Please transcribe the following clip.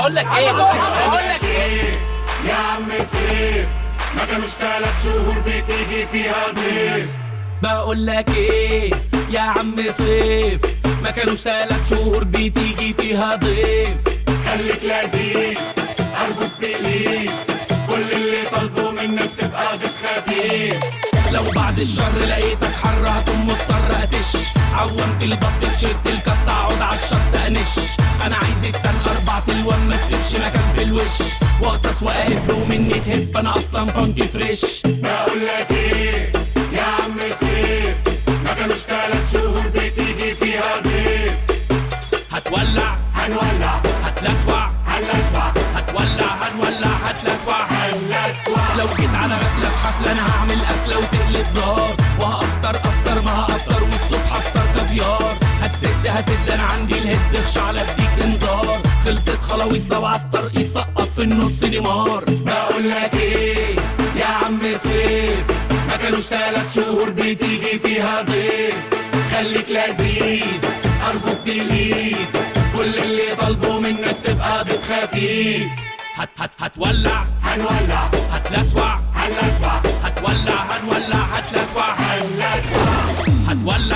اقول لك ايه اقول لك ايه يا عم سيف ما كانوش تلات شهور بتيجي فيها ضيف بقول لك ايه يا عم صيف ما كانوش ثلاث شهور بتيجي فيها ضيف خليك لذيذ ارجوك بليز كل اللي طالبه منك تبقى ضيف خفيف لو بعد الشر لقيتك حر هتقوم مضطر اتش عومت البط تشيرت القط اقعد على الشط انش انا عايز التن اربع تلوان ما تسيبش مكان في الوش واغطس واقف ومني تهب انا اصلا فانكي فريش بقول لك ايه يا عم سيف ما كانوش تلات شهور بتيجي فيها ضيف هتولع هنولع هتلسوع هنلسوع هتولع هنولع هتلسوع هنلسوع لو جيت على غفلة في حفلة انا هعمل قفلة وتقلب زار وهافطر افطر ما هافطر والصبح افطر كافيار هتسد هسد انا عندي الهد خشع اديك انذار خلصت خلاويص لو عالطرق يسقط في النص نيمار بقول لك ايه يا عم سيف ما كانوش تلات شهور بتيجي فيها ضيف خليك لذيذ ارجوك بليز كل اللي طالبه منك تبقى ضيف خفيف هت هت هتولع هنولع هتلسوع هنلسوع هتولع هنولع هتلسوع هنلسوع هتولع